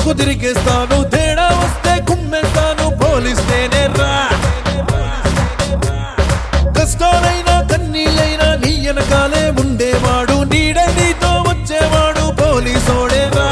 పట్టుకు తిరిగేస్తాను తేడా వస్తే కుమ్మేస్తాను పోలీస్ నేనే రా కష్టాలైనా కన్నీళ్ళైనా నీ వెనకాలే ఉండేవాడు నీడ నీతో వచ్చేవాడు పోలీసోడేరా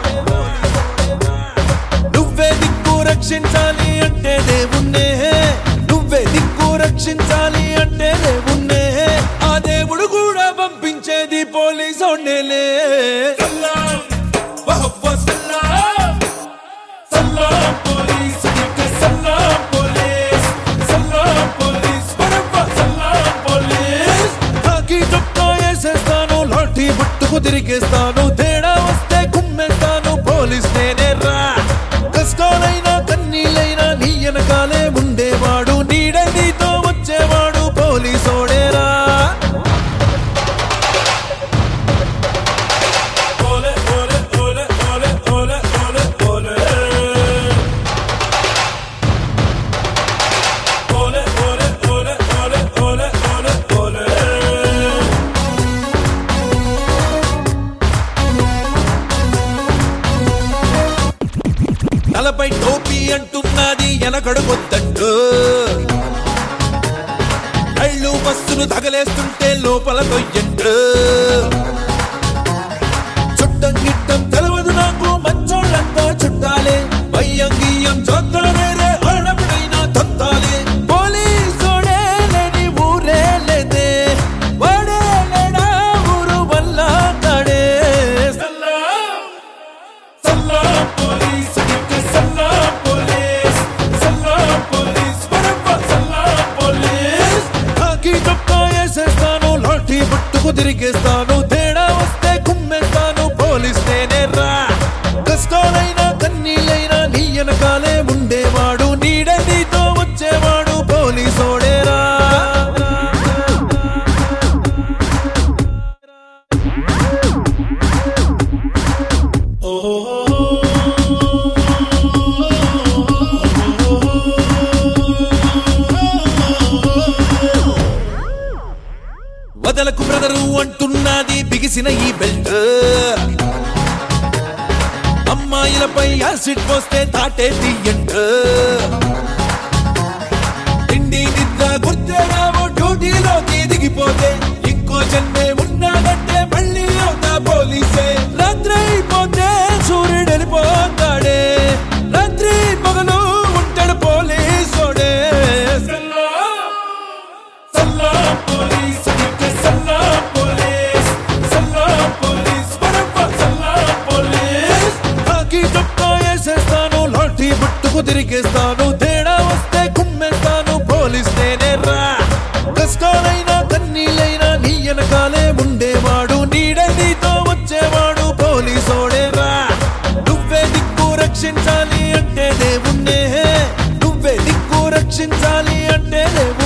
నువ్వే దిక్కు రక్షించాలి అంటే దేవుణ్ణే నువ్వే దిక్కు రక్షించాలి అంటే దేవుణ్ణే ఆ దేవుడు కూడా పంపించేది పోలీసోడేలే సల్లాం వహవ్వ సల్లాం సల్లాం పోలీస్ నీకు సల్లాం పోలీస్ సల్లాం పోలీస్ వరవ్వ సల్లాం పోలీస్ కాకి చొక్కా వేసేస్తాను లాఠీ పట్టుకు తిరిగేస్తాను తేడా వస్తే కుమ్మేస్తాను పోలీస్ నేనే రా కష్టాలైనా కన్నీళ్ళైనా నీ వెనకాలే ఉండేవాడు నీడ నీతో వచ్చేవాడు పోలీసోడేరా ఓలే ఓలే ఓలే ఓలే ఓలే ఓలే ఓలే ఓలే ఓలే ఓలే ఓలే ఓలే ఓలే ఓలే తలపై టోపీ అంటున్నది వెనకడుగొద్దంటూ కళ్ళు బస్సులు తగలేస్తుంటే లోపల కొయ్యండు చుట్టం గిట్టం తెలవదు నాకు మంచోళ్ళంతా చుట్టాలే భయం గియ్యం చూద్దారే ఆడపిడైనా తొత్తాలే పోలీసోడే లేని ఊరే లేదే వాడే లేడా ఊరు వల్ల కాడే సల్లాం సల్లాం పోలీస్ నీకు సల్లాం పోలీస్ సల్లాం పోలీస్ వరవ్వ సల్లాం పోలీస్ కాకి చొక్కా వేసేస్తాను లాఠీ పట్టుకు తిరిగేస్తాను తేడా వస్తే కుమ్మేస్తాను పోలీస్ నేనే రా కష్టాలైనా కన్నీళ్ళైనా నీ వెనకాలే ఉండేవాడు నీడ నీతో వచ్చేవాడు పోలీసోడేరా వదలకు బ్రదరు అంటున్నది బిగిసిన ఈ బెల్ట్ అమ్మాయిలపై యాసిడ్ పోస్తే తాటే తీయంట తిండి నిద్ర గుర్తేరావో డ్యూటీలోకి దిగిపోతే ఇంకో జన్మే ఉన్నాదంటే మళ్ళీ అవుతా పోలీసే రాత్రి అయిపోతే సూర్యుడు వెళ్ళిపోతాడే రాత్రి పగలు ఉంటాడు పోలీసోడే సల్లాం సల్లాం పోలీస్ నీకు సల్లాం పోలీస్ సల్లాం పోలీస్ వరవ్వ సల్లాం పోలీస్ కాకి చొక్కా వేసేస్తాను లాఠీ పట్టుకు తిరిగేస్తాను తేడా వస్తే కుమ్మేస్తాను పోలీస్ నేనే రా కష్టాలైనా కన్నీళ్ళైనా నీ వెనకాలే ఉండేవాడు నీడ నీతో వచ్చేవాడు పోలీసోడేరా నువ్వే దిక్కు రక్షించాలి అంటే దేవుణ్ణే నువ్వే దిక్కు రక్షించాలి అంటే దేవుణ్ణే